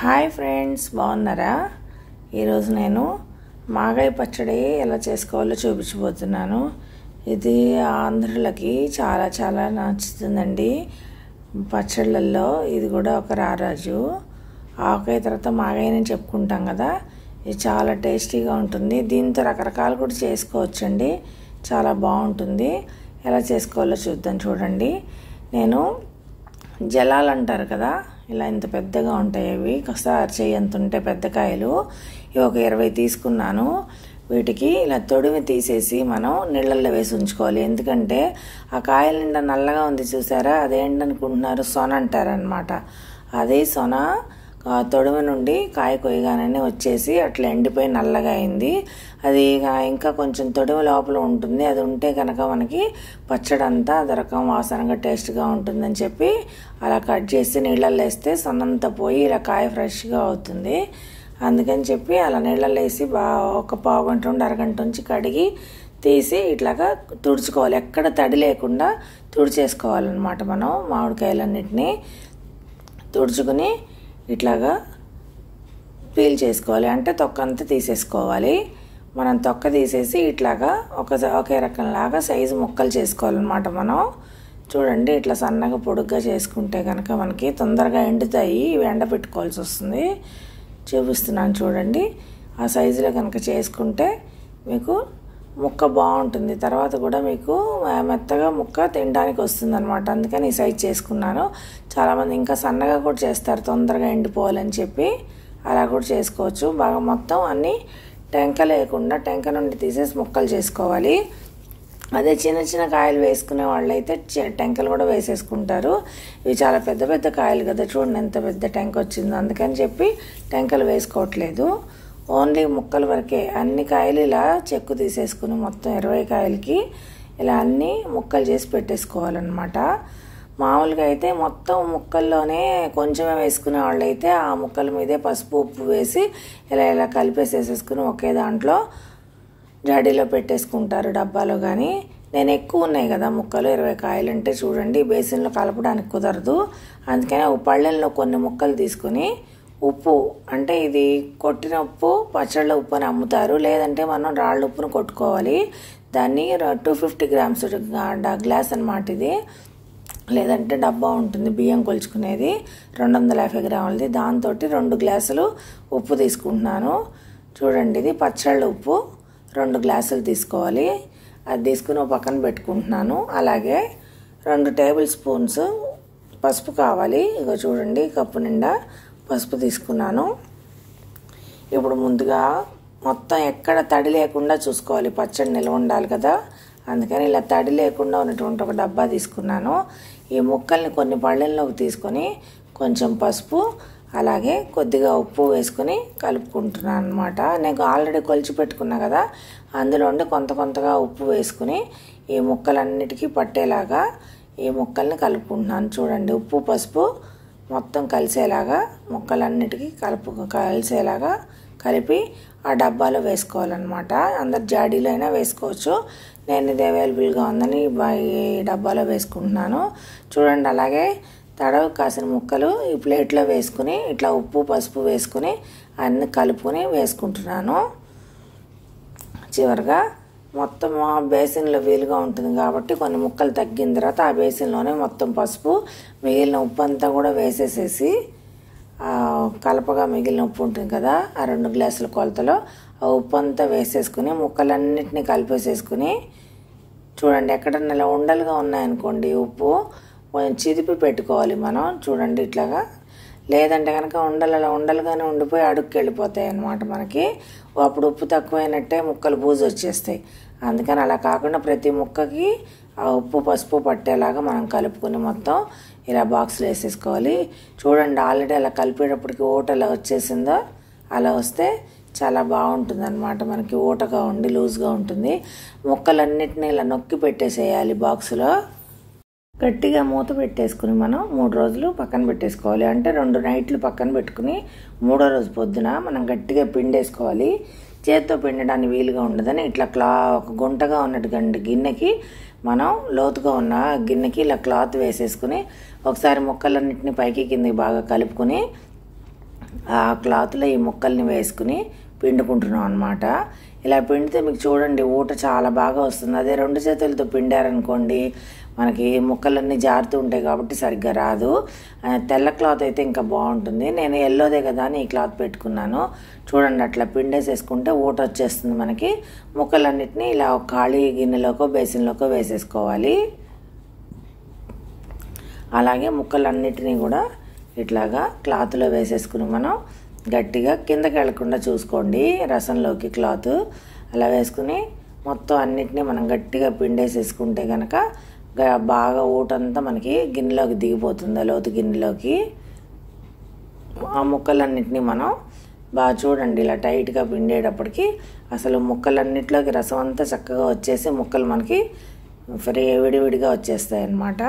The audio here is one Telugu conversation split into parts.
హాయ్ ఫ్రెండ్స్ బాగున్నారా ఈరోజు నేను మాగాయ పచ్చడి ఎలా చేసుకోవాలో చూపించబోతున్నాను ఇది ఆంధ్రులకి చాలా చాలా నచ్చుతుందండి పచ్చళ్ళల్లో ఇది కూడా ఒక రారాజు ఆవకాయ తర్వాత మాగాయని చెప్పుకుంటాం కదా ఇది చాలా టేస్టీగా ఉంటుంది దీంతో రకరకాలు కూడా చేసుకోవచ్చండి చాలా బాగుంటుంది ఎలా చేసుకోవాలో చూద్దాం చూడండి నేను జలాలు అంటారు కదా ఇలా ఇంత పెద్దగా ఉంటాయి అవి ఒకసారి చేయంత ఉంటాయి పెద్ద కాయలు ఇవి ఒక ఇరవై తీసుకున్నాను వీటికి ఇలా తొడిమి తీసేసి మనం నీళ్ళల్లో వేసి ఉంచుకోవాలి ఎందుకంటే ఆ కాయల నిండా నల్లగా ఉంది చూసారా అదేంటనుకుంటున్నారు సొన అంటారనమాట అది సొన తొడిమి నుండి కాయ కొయ్యగానే వచ్చేసి అట్లా ఎండిపోయి నల్లగా అయింది అది ఇంకా కొంచెం తొడిమి లోపల ఉంటుంది అది ఉంటే కనుక మనకి పచ్చడి అంతా అది రకం వాసనగా టేస్ట్గా ఉంటుందని చెప్పి అలా కట్ చేసి నీళ్ళల్లో వేస్తే సొన్నంతా పోయి ఇలా కాయ ఫ్రెష్గా అవుతుంది అందుకని చెప్పి అలా నీళ్ళల్లో వేసి బాగా ఒక పావు గంట నుండి అరగంట నుంచి కడిగి తీసి ఇట్లాగా తుడుచుకోవాలి ఎక్కడ తడి లేకుండా తుడిచేసుకోవాలన్నమాట మనం మామిడికాయలన్నిటినీ తుడుచుకుని ఇట్లాగా పీల్ చేసుకోవాలి అంటే తొక్క అంతా తీసేసుకోవాలి మనం తొక్క తీసేసి ఇట్లాగా ఒక ఒకే రకంలాగా సైజు ముక్కలు చేసుకోవాలన్నమాట మనం చూడండి ఇట్లా సన్నగా పొడుగ్గా చేసుకుంటే కనుక మనకి తొందరగా ఎండుతాయి ఇవి ఎండబెట్టుకోవాల్సి వస్తుంది చూపిస్తున్నాను చూడండి ఆ సైజులో కనుక చేసుకుంటే మీకు ముక్క బాగుంటుంది తర్వాత కూడా మీకు మెత్తగా ముక్క తినడానికి వస్తుంది అనమాట అందుకని ఈ సైజ్ చేసుకున్నాను చాలామంది ఇంకా సన్నగా కూడా చేస్తారు తొందరగా ఎండిపోవాలని చెప్పి అలా కూడా చేసుకోవచ్చు బాగా మొత్తం అన్నీ టెంక లేకుండా టెంక నుండి తీసేసి ముక్కలు చేసుకోవాలి అదే చిన్న చిన్న కాయలు వేసుకునే వాళ్ళు అయితే టెంకలు కూడా వేసేసుకుంటారు ఇవి చాలా పెద్ద పెద్ద కాయలు కదా చూడండి ఎంత పెద్ద టెంక వచ్చిందో అందుకని చెప్పి టెంకలు వేసుకోవట్లేదు ఓన్లీ ముక్కల వరకే అన్ని కాయలు ఇలా చెక్కు తీసేసుకుని మొత్తం ఇరవై కాయలకి ఇలా అన్ని ముక్కలు చేసి పెట్టేసుకోవాలన్నమాట మామూలుగా అయితే మొత్తం ముక్కల్లోనే కొంచెమే వేసుకునే వాళ్ళు అయితే ఆ ముక్కల మీదే పసుపు ఉప్పు వేసి ఇలా ఇలా కలిపేసేసేసుకుని ఒకే దాంట్లో జాడీలో పెట్టేసుకుంటారు డబ్బాలో కానీ నేను ఎక్కువ ఉన్నాయి కదా ముక్కలు ఇరవై కాయలు అంటే చూడండి బేసిన్లో కలపడానికి కుదరదు అందుకని పళ్ళెల్లో కొన్ని ముక్కలు తీసుకుని ఉప్పు అంటే ఇది కొట్టిన ఉప్పు పచ్చళ్ళ ఉప్పు అని అమ్ముతారు లేదంటే మనం రాళ్ళ ఉప్పును కొట్టుకోవాలి దాన్ని టూ ఫిఫ్టీ గ్రామ్స్ గ్లాస్ అనమాట ఇది లేదంటే డబ్బా ఉంటుంది బియ్యం కొలుచుకునేది రెండు వందల యాభై గ్రాములది దాంతో రెండు గ్లాసులు ఉప్పు తీసుకుంటున్నాను చూడండి ఇది పచ్చళ్ళ ఉప్పు రెండు గ్లాసులు తీసుకోవాలి అది తీసుకుని పక్కన పెట్టుకుంటున్నాను అలాగే రెండు టేబుల్ స్పూన్స్ పసుపు కావాలి ఇక చూడండి కప్పు నిండా పసుపు తీసుకున్నాను ఇప్పుడు ముందుగా మొత్తం ఎక్కడ తడి లేకుండా చూసుకోవాలి పచ్చడి నిల్వ ఉండాలి కదా అందుకని ఇలా తడి లేకుండా ఉన్నటువంటి ఒక డబ్బా తీసుకున్నాను ఈ ముక్కల్ని కొన్ని పళ్ళెల్లోకి తీసుకొని కొంచెం పసుపు అలాగే కొద్దిగా ఉప్పు వేసుకొని కలుపుకుంటున్నాను అనమాట నేను ఆల్రెడీ కొలిచి పెట్టుకున్నా కదా అందులో ఉండి కొంత కొంతగా ఉప్పు వేసుకుని ఈ ముక్కలన్నిటికీ పట్టేలాగా ఈ ముక్కల్ని కలుపుకుంటున్నాను చూడండి ఉప్పు పసుపు మొత్తం కలిసేలాగా ముక్కలన్నిటికీ కలుపు కలిసేలాగా కలిపి ఆ డబ్బాలో వేసుకోవాలన్నమాట అందరు జాడీలో అయినా వేసుకోవచ్చు నేను ఇది అవైలబుల్గా ఉందని ఈ డబ్బాలో వేసుకుంటున్నాను చూడండి అలాగే తడవ కాసిన ముక్కలు ఈ ప్లేట్లో వేసుకుని ఇట్లా ఉప్పు పసుపు వేసుకుని అన్ని కలుపుకొని వేసుకుంటున్నాను చివరిగా మొత్తం ఆ బేసిన్లో వీలుగా ఉంటుంది కాబట్టి కొన్ని ముక్కలు తగ్గిన తర్వాత ఆ బేసిన్లోనే మొత్తం పసుపు మిగిలిన ఉప్పు అంతా కూడా వేసేసేసి కలపగా మిగిలిన ఉప్పు ఉంటుంది కదా ఆ రెండు గ్లాసుల కొలతలో ఆ ఉప్పు అంతా వేసేసుకుని ముక్కలన్నిటిని కలిపేసేసుకుని చూడండి ఎక్కడన్నా ఇలా ఉండలుగా ఉన్నాయనుకోండి ఉప్పు కొంచెం చిదిపి పెట్టుకోవాలి మనం చూడండి ఇట్లాగా లేదంటే కనుక ఉండలు అలా ఉండలుగానే ఉండిపోయి అడుక్కి వెళ్ళిపోతాయి అన్నమాట మనకి అప్పుడు ఉప్పు తక్కువైనట్టే ముక్కలు బూజు వచ్చేస్తాయి అందుకని అలా కాకుండా ప్రతి ముక్కకి ఆ ఉప్పు పసుపు పట్టేలాగా మనం కలుపుకొని మొత్తం ఇలా బాక్స్లో వేసేసుకోవాలి చూడండి ఆల్రెడీ అలా కలిపేటప్పటికి ఓట ఎలా వచ్చేసిందో అలా వస్తే చాలా బాగుంటుంది అనమాట మనకి ఊటగా ఉండి లూజ్గా ఉంటుంది ముక్కలన్నిటిని ఇలా నొక్కి పెట్టేసేయాలి బాక్సులో గట్టిగా మూత పెట్టేసుకుని మనం మూడు రోజులు పక్కన పెట్టేసుకోవాలి అంటే రెండు నైట్లు పక్కన పెట్టుకుని మూడో రోజు పొద్దున మనం గట్టిగా పిండేసుకోవాలి చేత్తో పిండడానికి వీలుగా ఉండదని ఇట్లా క్లా ఒక గుంటగా ఉన్నటువంటి గిన్నెకి మనం లోతుగా ఉన్న గిన్నెకి ఇలా క్లాత్ వేసేసుకుని ఒకసారి ముక్కలన్నింటినీ పైకి కిందకి బాగా కలుపుకొని ఆ క్లాత్లో ఈ ముక్కల్ని వేసుకుని పిండుకుంటున్నాం అనమాట ఇలా పిండితే మీకు చూడండి ఊట చాలా బాగా వస్తుంది అదే రెండు చేతులతో పిండారనుకోండి మనకి ముక్కలన్నీ జారుతూ ఉంటాయి కాబట్టి సరిగ్గా రాదు తెల్ల క్లాత్ అయితే ఇంకా బాగుంటుంది నేను ఎల్లోదే కదా అని ఈ క్లాత్ పెట్టుకున్నాను చూడండి అట్లా పిండేసేసుకుంటే ఊట వచ్చేస్తుంది మనకి ముక్కలన్నిటిని ఇలా ఒక ఖాళీ గిన్నెలోకో బేసిన్లోకో వేసేసుకోవాలి అలాగే ముక్కలన్నిటినీ కూడా ఇట్లాగా క్లాత్లో వేసేసుకుని మనం గట్టిగా కిందకి వెళ్లకుండా చూసుకోండి రసంలోకి క్లాత్ అలా వేసుకుని మొత్తం అన్నిటినీ మనం గట్టిగా పిండేసేసుకుంటే కనుక బాగా ఊటంతా మనకి గిన్నెలోకి దిగిపోతుంది లోతు గిన్నెలోకి ఆ ముక్కలన్నిటినీ మనం బాగా చూడండి ఇలా టైట్గా పిండేటప్పటికి అసలు ముక్కలన్నిటిలోకి రసం అంతా చక్కగా వచ్చేసి ముక్కలు మనకి ఫ్రీ విడివిడిగా వచ్చేస్తాయి అన్నమాట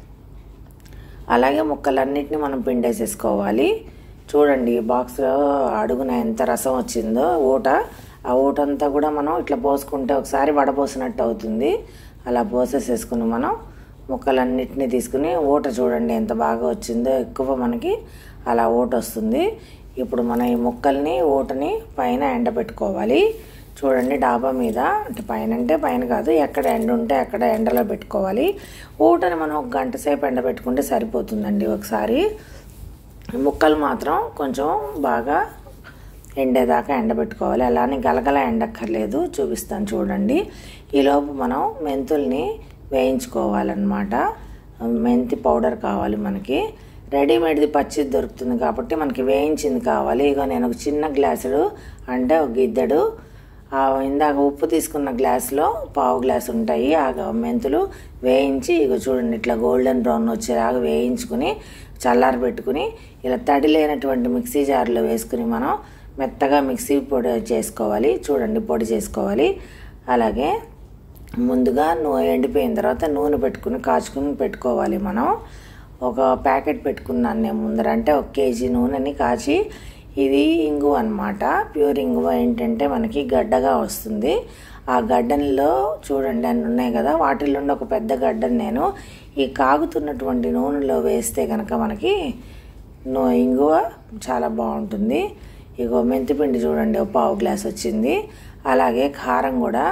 అలాగే ముక్కలన్నిటిని మనం పిండేసేసుకోవాలి చూడండి బాక్స్లో అడుగున ఎంత రసం వచ్చిందో ఊట ఆ ఊట అంతా కూడా మనం ఇట్లా పోసుకుంటే ఒకసారి వడపోసినట్టు అవుతుంది అలా పోసేసేసుకుని మనం ముక్కలన్నిటిని తీసుకుని ఊట చూడండి ఎంత బాగా వచ్చిందో ఎక్కువ మనకి అలా ఊట వస్తుంది ఇప్పుడు మనం ఈ ముక్కల్ని ఊటని పైన ఎండబెట్టుకోవాలి చూడండి డాబా మీద అంటే పైన అంటే పైన కాదు ఎక్కడ ఎండ ఉంటే అక్కడ ఎండలో పెట్టుకోవాలి ఊటని మనం ఒక గంట సేపు ఎండబెట్టుకుంటే సరిపోతుందండి ఒకసారి ముక్కలు మాత్రం కొంచెం బాగా ఎండేదాకా ఎండబెట్టుకోవాలి అలానే గలగల ఎండక్కర్లేదు చూపిస్తాను చూడండి ఈలోపు మనం మెంతుల్ని వేయించుకోవాలన్నమాట మెంతి పౌడర్ కావాలి మనకి రెడీమేడ్ది పచ్చిది దొరుకుతుంది కాబట్టి మనకి వేయించింది కావాలి ఇక నేను ఒక చిన్న గ్లాసుడు అంటే ఒక గిద్దెడు ఇందాక ఉప్పు తీసుకున్న గ్లాసులో పావు గ్లాస్ ఉంటాయి ఆ మెంతులు వేయించి ఇక చూడండి ఇట్లా గోల్డెన్ బ్రౌన్ వచ్చేలాగా వేయించుకుని చల్లారి పెట్టుకుని ఇలా తడి లేనటువంటి మిక్సీ జార్లో వేసుకుని మనం మెత్తగా మిక్సీ పొడి చేసుకోవాలి చూడండి పొడి చేసుకోవాలి అలాగే ముందుగా నూనె ఎండిపోయిన తర్వాత నూనె పెట్టుకుని కాచుకుని పెట్టుకోవాలి మనం ఒక ప్యాకెట్ పెట్టుకున్నాను నేను ముందర అంటే ఒక కేజీ నూనెని కాచి ఇది ఇంగువ అనమాట ప్యూర్ ఇంగువ ఏంటంటే మనకి గడ్డగా వస్తుంది ఆ గడ్డల్లో చూడండి అన్ని ఉన్నాయి కదా వాటిల్లో ఒక పెద్ద గడ్డని నేను ఈ కాగుతున్నటువంటి నూనెలో వేస్తే కనుక మనకి ఇంగువ చాలా బాగుంటుంది ఇగో మెంతిపిండి చూడండి ఒక పావు గ్లాస్ వచ్చింది అలాగే కారం కూడా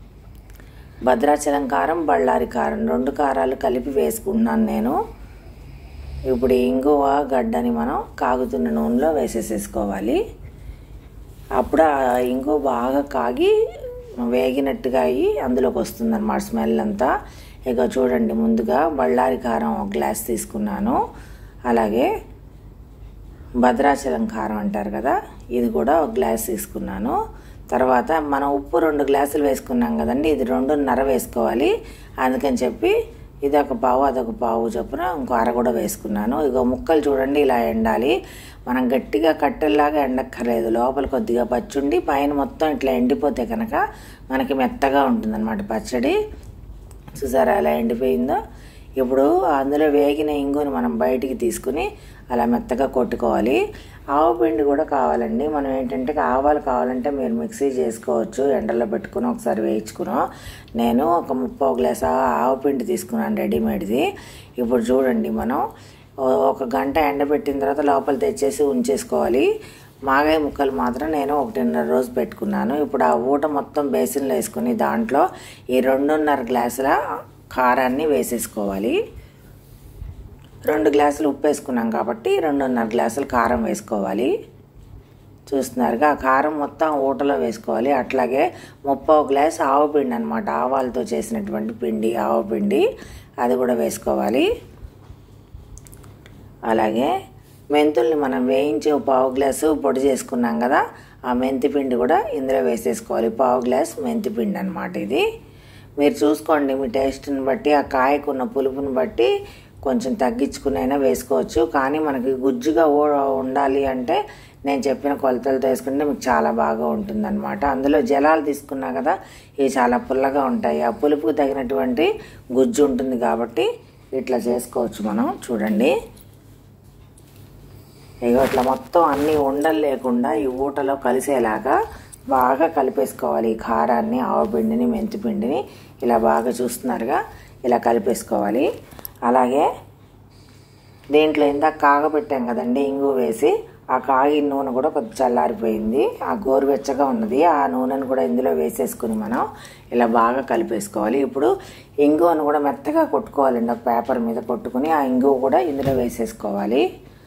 భద్రాచలం కారం బళ్ళారి కారం రెండు కారాలు కలిపి వేసుకుంటున్నాను నేను ఇప్పుడు ఇంగువ గడ్డని మనం కాగుతున్న నూనెలో వేసేసేసుకోవాలి అప్పుడు ఆ ఇంగువ బాగా కాగి వేగినట్టుగా అయ్యి అందులోకి వస్తుంది అన్నమాట స్మెల్ అంతా ఇక చూడండి ముందుగా బళ్ళారి కారం ఒక గ్లాస్ తీసుకున్నాను అలాగే భద్రాచలం కారం అంటారు కదా ఇది కూడా ఒక గ్లాస్ తీసుకున్నాను తర్వాత మనం ఉప్పు రెండు గ్లాసులు వేసుకున్నాం కదండి ఇది రెండున్నర వేసుకోవాలి అందుకని చెప్పి ఇది ఒక పావు అదొక పావు చొప్పున ఇంకో అర కూడా వేసుకున్నాను ఇక ముక్కలు చూడండి ఇలా ఎండాలి మనం గట్టిగా కట్టెల్లాగా ఎండక్కర్లేదు లోపల కొద్దిగా పచ్చుండి పైన మొత్తం ఇట్లా ఎండిపోతే కనుక మనకి మెత్తగా ఉంటుందన్నమాట పచ్చడి చూసారా ఎలా ఎండిపోయిందో ఇప్పుడు అందులో వేగిన ఇంగుని మనం బయటికి తీసుకుని అలా మెత్తగా కొట్టుకోవాలి ఆవు పిండి కూడా కావాలండి మనం ఏంటంటే ఆవాలు కావాలంటే మీరు మిక్సీ చేసుకోవచ్చు ఎండలో పెట్టుకుని ఒకసారి వేయించుకుని నేను ఒక ముప్పై గ్లాస్ ఆవు పిండి తీసుకున్నాను రెడీమేడ్ది ఇప్పుడు చూడండి మనం ఒక గంట ఎండబెట్టిన తర్వాత లోపల తెచ్చేసి ఉంచేసుకోవాలి మాగాయ ముక్కలు మాత్రం నేను ఒకటిన్నర రోజు పెట్టుకున్నాను ఇప్పుడు ఆ ఊట మొత్తం బేసిన్లో వేసుకుని దాంట్లో ఈ రెండున్నర గ్లాసుల కారాన్ని వేసేసుకోవాలి రెండు గ్లాసులు ఉప్పు వేసుకున్నాం కాబట్టి రెండున్నర గ్లాసులు కారం వేసుకోవాలి చూస్తున్నారుగా ఆ కారం మొత్తం ఊటలో వేసుకోవాలి అట్లాగే ముప్పై గ్లాస్ ఆవు పిండి అనమాట ఆవాలతో చేసినటువంటి పిండి ఆవు పిండి అది కూడా వేసుకోవాలి అలాగే మెంతుల్ని మనం వేయించి పావు గ్లాసు పొడి చేసుకున్నాం కదా ఆ మెంతి పిండి కూడా ఇందులో వేసేసుకోవాలి పావు గ్లాస్ మెంతి పిండి అనమాట ఇది మీరు చూసుకోండి మీ టేస్ట్ని బట్టి ఆ కాయకున్న పులుపుని బట్టి కొంచెం తగ్గించుకునైనా వేసుకోవచ్చు కానీ మనకి గుజ్జుగా ఉండాలి అంటే నేను చెప్పిన కొలతలతో వేసుకుంటే మీకు చాలా బాగా ఉంటుందన్నమాట అందులో జలాలు తీసుకున్నా కదా ఇవి చాలా పుల్లగా ఉంటాయి ఆ పులుపుకు తగినటువంటి గుజ్జు ఉంటుంది కాబట్టి ఇట్లా చేసుకోవచ్చు మనం చూడండి ఇక ఇట్లా మొత్తం అన్ని ఉండలు లేకుండా ఈ ఊటలో కలిసేలాగా బాగా కలిపేసుకోవాలి ఈ కారాన్ని ఆవపిండిని మెంతిపిండిని ఇలా బాగా చూస్తున్నారుగా ఇలా కలిపేసుకోవాలి అలాగే దీంట్లో ఇందాక కాగబెట్టాం కదండి ఇంగు వేసి ఆ కాగిన నూనె కూడా కొద్ది చల్లారిపోయింది ఆ గోరువెచ్చగా ఉన్నది ఆ నూనెను కూడా ఇందులో వేసేసుకుని మనం ఇలా బాగా కలిపేసుకోవాలి ఇప్పుడు ఇంగువను కూడా మెత్తగా కొట్టుకోవాలండి ఒక పేపర్ మీద కొట్టుకుని ఆ ఇంగువ కూడా ఇందులో వేసేసుకోవాలి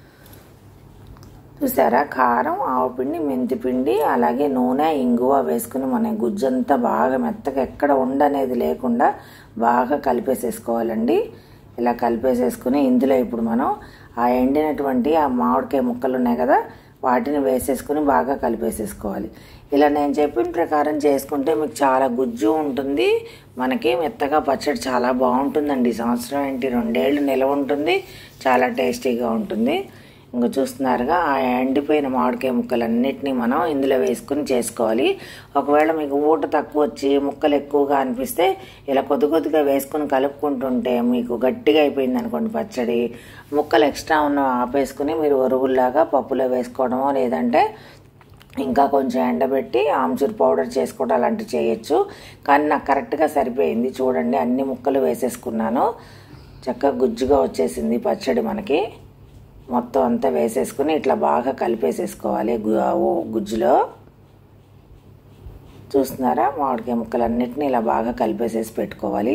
చూసారా కారం ఆవుపిండి మెంతిపిండి అలాగే నూనె ఇంగువ వేసుకుని మన గుజ్జంతా బాగా మెత్తగా ఎక్కడ ఉండనేది లేకుండా బాగా కలిపేసేసుకోవాలండి ఇలా కలిపేసేసుకుని ఇందులో ఇప్పుడు మనం ఆ ఎండినటువంటి ఆ మామిడికాయ ముక్కలు ఉన్నాయి కదా వాటిని వేసేసుకుని బాగా కలిపేసేసుకోవాలి ఇలా నేను చెప్పిన ప్రకారం చేసుకుంటే మీకు చాలా గుజ్జు ఉంటుంది మనకి మెత్తగా పచ్చడి చాలా బాగుంటుందండి ఈ సంవత్సరం ఏంటి రెండేళ్ళు నిలవ ఉంటుంది చాలా టేస్టీగా ఉంటుంది ఇంకా చూస్తున్నారుగా ఆ ఎండిపోయిన మామిడికాయ ముక్కలన్నిటినీ మనం ఇందులో వేసుకుని చేసుకోవాలి ఒకవేళ మీకు ఊట తక్కువ వచ్చి ముక్కలు ఎక్కువగా అనిపిస్తే ఇలా కొద్ది కొద్దిగా వేసుకుని కలుపుకుంటుంటే మీకు గట్టిగా అయిపోయింది అనుకోండి పచ్చడి ముక్కలు ఎక్స్ట్రా ఉన్న ఆపేసుకుని మీరు ఒరుగుల్లాగా పప్పులో వేసుకోవడమో లేదంటే ఇంకా కొంచెం ఎండబెట్టి ఆమ్చూర్ పౌడర్ చేసుకోవడం అలాంటివి చేయొచ్చు కానీ నాకు కరెక్ట్గా సరిపోయింది చూడండి అన్ని ముక్కలు వేసేసుకున్నాను చక్కగా గుజ్జుగా వచ్చేసింది పచ్చడి మనకి మొత్తం అంతా వేసేసుకుని ఇట్లా బాగా కలిపేసేసుకోవాలి గుజ్జులో చూస్తున్నారా మామిడికాయ ముక్కలన్నిటిని ఇలా బాగా కలిపేసేసి పెట్టుకోవాలి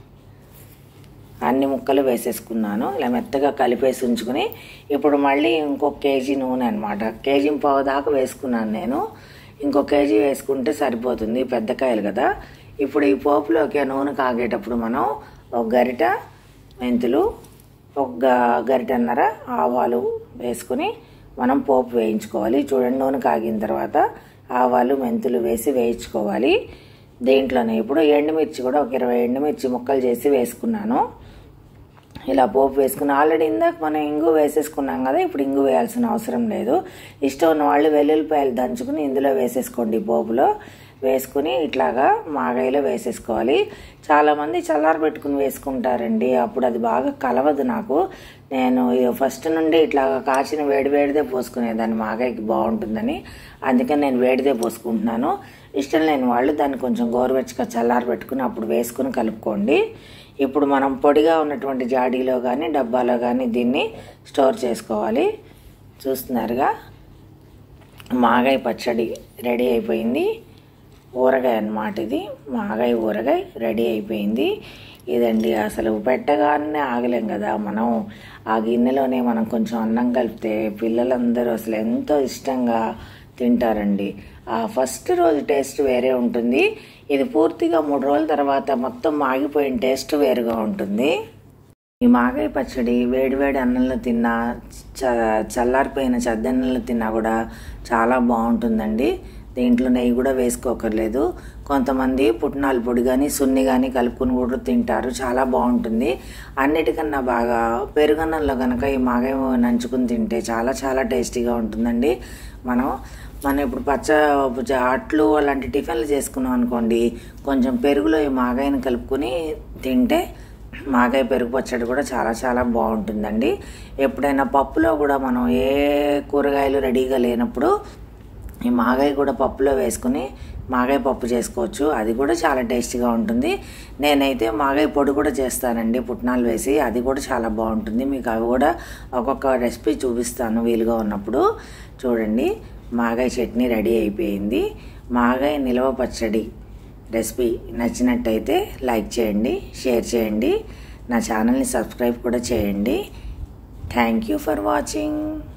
అన్ని ముక్కలు వేసేసుకున్నాను ఇలా మెత్తగా కలిపేసి ఉంచుకుని ఇప్పుడు మళ్ళీ ఇంకొక కేజీ నూనె అనమాట కేజీ పావు దాకా వేసుకున్నాను నేను ఇంకో కేజీ వేసుకుంటే సరిపోతుంది పెద్ద కాయలు కదా ఇప్పుడు ఈ పోపులోకి ఆ నూనె కాగేటప్పుడు మనం ఒక గరిట మెంతులు ఒక గరిటన్నర ఆవాలు వేసుకుని మనం పోపు వేయించుకోవాలి చూడండి నూనె కాగిన తర్వాత ఆవాలు మెంతులు వేసి వేయించుకోవాలి దీంట్లోనే ఇప్పుడు ఎండుమిర్చి కూడా ఒక ఇరవై ఎండుమిర్చి ముక్కలు చేసి వేసుకున్నాను ఇలా పోపు వేసుకుని ఆల్రెడీ ఇందాక మనం ఇంగు వేసేసుకున్నాం కదా ఇప్పుడు ఇంగు వేయాల్సిన అవసరం లేదు ఇష్టం ఉన్న వాళ్ళు వెల్లుల్లిపాయలు దంచుకుని ఇందులో వేసేసుకోండి పోపులో వేసుకుని ఇట్లాగా మాగాయలో వేసేసుకోవాలి చాలామంది చల్లారబెట్టుకుని వేసుకుంటారండి అప్పుడు అది బాగా కలవదు నాకు నేను ఫస్ట్ నుండి ఇట్లా కాచిన వేడి వేడిదే పోసుకునేదాన్ని మాగాయకి బాగుంటుందని అందుకని నేను వేడిదే పోసుకుంటున్నాను ఇష్టం లేని వాళ్ళు దాన్ని కొంచెం గోరువెచ్చగా చల్లారబెట్టుకుని అప్పుడు వేసుకుని కలుపుకోండి ఇప్పుడు మనం పొడిగా ఉన్నటువంటి జాడీలో కానీ డబ్బాలో కానీ దీన్ని స్టోర్ చేసుకోవాలి చూస్తున్నారుగా మాగాయ పచ్చడి రెడీ అయిపోయింది ఊరగాయ అన్నమాట ఇది మాగాయ ఊరగాయ రెడీ అయిపోయింది ఇదండి అసలు పెట్టగానే ఆగలేం కదా మనం ఆ గిన్నెలోనే మనం కొంచెం అన్నం కలిపితే పిల్లలందరూ అసలు ఎంతో ఇష్టంగా తింటారండి ఆ ఫస్ట్ రోజు టేస్ట్ వేరే ఉంటుంది ఇది పూర్తిగా మూడు రోజుల తర్వాత మొత్తం మాగిపోయిన టేస్ట్ వేరుగా ఉంటుంది ఈ మాగాయ పచ్చడి వేడివేడి అన్నంలో తిన్నా చ చల్లారిపోయిన చద్దన్నంలో తిన్నా కూడా చాలా బాగుంటుందండి దీంట్లో నెయ్యి కూడా వేసుకోకర్లేదు కొంతమంది పుట్నాల పొడి కానీ సున్ని కానీ కలుపుకుని కూడా తింటారు చాలా బాగుంటుంది అన్నిటికన్నా బాగా పెరుగన్నంలో కనుక ఈ మాగాయ నంచుకుని తింటే చాలా చాలా టేస్టీగా ఉంటుందండి మనం మనం ఇప్పుడు పచ్చ అట్లు అలాంటి టిఫిన్లు చేసుకున్నాం అనుకోండి కొంచెం పెరుగులో ఈ మాగాయని కలుపుకొని తింటే మాగాయ పెరుగు పచ్చడి కూడా చాలా చాలా బాగుంటుందండి ఎప్పుడైనా పప్పులో కూడా మనం ఏ కూరగాయలు రెడీగా లేనప్పుడు ఈ మాగాయ కూడా పప్పులో వేసుకుని మాగాయ పప్పు చేసుకోవచ్చు అది కూడా చాలా టేస్టీగా ఉంటుంది నేనైతే మాగాయ పొడి కూడా చేస్తానండి పుట్నాలు వేసి అది కూడా చాలా బాగుంటుంది మీకు అవి కూడా ఒక్కొక్క రెసిపీ చూపిస్తాను వీలుగా ఉన్నప్పుడు చూడండి మాగాయ చట్నీ రెడీ అయిపోయింది మాగాయ నిలవ పచ్చడి రెసిపీ నచ్చినట్టయితే లైక్ చేయండి షేర్ చేయండి నా ఛానల్ని సబ్స్క్రైబ్ కూడా చేయండి థ్యాంక్ యూ ఫర్ వాచింగ్